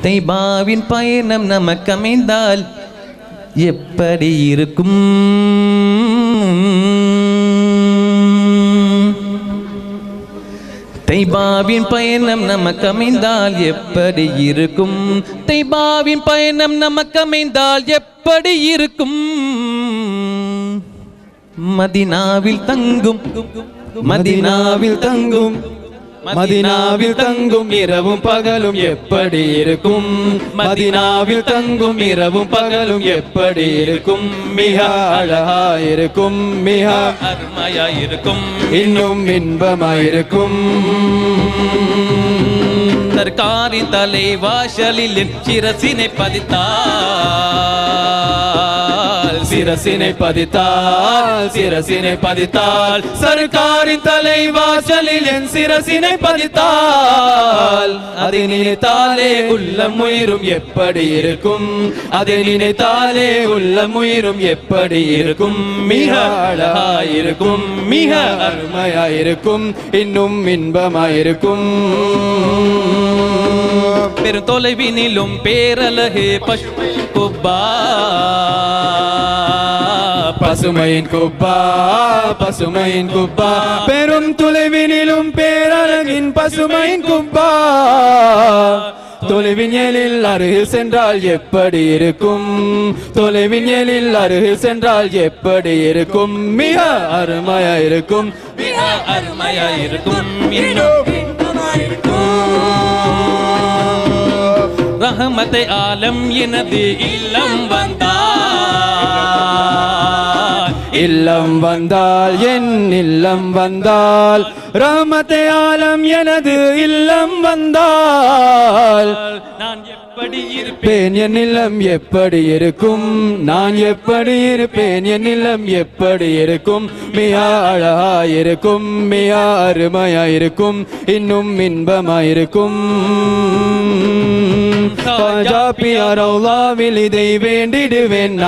தைபாவின் பயணம் நமக்கு அமைந்தால் எப்படி இருக்கும் தைபாவின் பயணம் நமக்கு அமைந்தால் எப்படி இருக்கும் தைபாவின் பயணம் நமக்கு அமைந்தால் எப்படி இருக்கும் மதினாவில் தங்கும் மதினாவில் தங்கும் மதினாவில் தங்கும் இரவும் பகலும் எப்படி இருக்கும் மதினாவில் தங்கும் இரவும் பகலும் எப்படி இருக்கும் மிக அழகாயிருக்கும் மிக அருமையாயிருக்கும் இன்னும் இன்பமாயிருக்கும் சர்க்காரின் தலை வாசலில் என் சிரசினை பதித்தால் சிரசினை பதித்தால் சிரசினை பதித்தால் சர்க்காரின் தலைவாசலில் என் சிரசினை பதித்தால் அதை நினைத்தாலே உள்ளம் உயிரும் எப்படி இருக்கும் அதை நினைத்தாலே உள்ளம் உயிரும் எப்படி இருக்கும் மிக அழகாயிருக்கும் மிக அருமையாயிருக்கும் இன்னும் இன்பமாயிருக்கும் பெரும் தொலைவினிலும் பேரழகு பசுமை குப்பா பசுமையின் குப்பா பசுமையின் குப்பா பெரும் தொலைவினிலும் பேரழகின் பசுமையின் குப்பா தொலைவின் ஏழில் அருகில் சென்றால் எப்படி இருக்கும் தொலைவின் ஏழில் அருகில் சென்றால் எப்படி இருக்கும் மிக அருமையா இருக்கும் மிக அருமையாயிருக்கும் இன்னும் ரஹமத்தை ஆலம் எனது இல்லம் வந்தார் இல்லம் வந்தால் என் இல்லம் வந்தால் ரஹமத்தை ஆலம் எனது இல்லம் வந்தால் நான் எப்படி இருப்பேன் இருப்பேன் என் இல்லம் எப்படி இருக்கும் நான் எப்படி இருப்பேன் என் இல்லம் எப்படி இருக்கும் மிக அழகாயிருக்கும் மிக அருமையாயிருக்கும் இன்னும் இன்பமாயிருக்கும் ரௌலாவில் இதை வேண்டிடுவேன்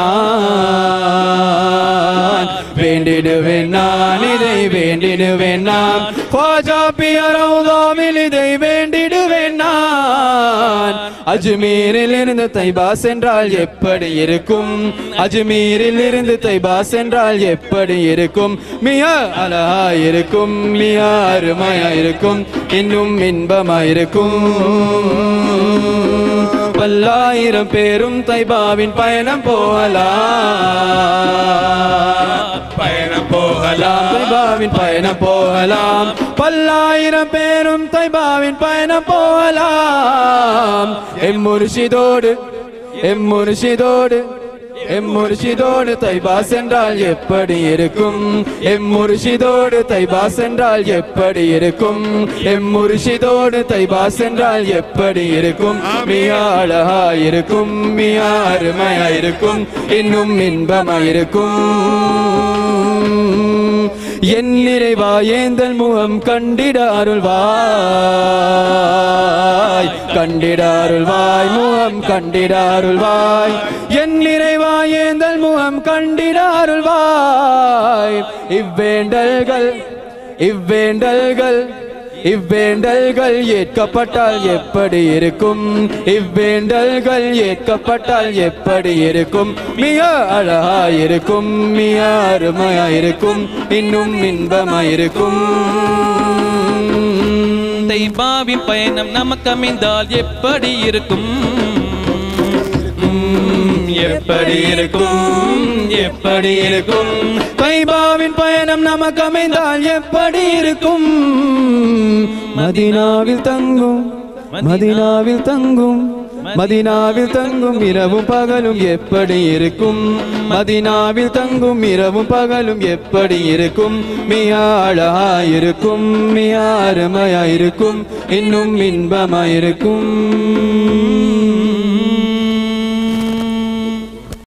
நான் வேண்டிடுவேன் நான் இதை வேண்டிடுவேன் நான் ரௌலாவில் இதை வேண்டிடுவேன் நான் அஜ்மீரில் இருந்து தைபா சென்றால் எப்படி இருக்கும் அஜ்மீரில் இருந்து தைபா சென்றால் எப்படி இருக்கும் மிக அழகாயிருக்கும் மிக அருமையாயிருக்கும் இன்னும் இன்பமாயிருக்கும் பல்லாயிரம் பேரும் தைபாவின் பயணம் போகலாம் பயணம் போகலாம் தைபாவின் பயணம் போகலாம் பல்லாயிரம் பேரும் தைபாவின் பயணம் போகலாம் எம் முர்ஷிதோடு எம் முர்ஷிதோடு எம் முர்ஷிதோடு தைபா சென்றால் எப்படி இருக்கும் எம் முர்ஷிதோடு தைபா சென்றால் எப்படி இருக்கும் எம் முர்ஷிதோடு தைபா சென்றால் எப்படி இருக்கும் மிக அழகாயிருக்கும் மிக அருமையாயிருக்கும் இன்னும் இன்பமாயிருக்கும் என் நிறைவா ஏந்தல் முகம் கண்டிட அருள்வாய் கண்டிட அருள்வாய் முகம் கண்டிட அருள்வாய் என் நிறைவா ஏந்தல் முகம் கண்டிட அருள்வாய் இவ்வேண்டல்கள் இவ்வேண்டல்கள் இவ்வேண்டல்கள் ஏற்கப்பட்டால் எப்படி இருக்கும் இவ்வேண்டல்கள் ஏற்கப்பட்டால் எப்படி இருக்கும் மிக அழகாயிருக்கும் மிக அருமையாயிருக்கும் இன்னும் இன்பமாயிருக்கும் தைபாவின் பயணம் நமக்கு அமைந்தால் எப்படி இருக்கும் உம், எப்படி இருக்கும் எப்படி இருக்கும் தைபாவின் பயணம் நமக்கு அமைந்தால் எப்படி இருக்கும் மதினாவில் தங்கும் மதினாவில் தங்கும் மதினாவில் தங்கும் இரவும் பகலும் எப்படி இருக்கும் மதினாவில் தங்கும் இரவும் பகலும் எப்படி இருக்கும் மிக அழகாயிருக்கும் மிக அருமையாயிருக்கும் இன்னும் இன்பமாயிருக்கும்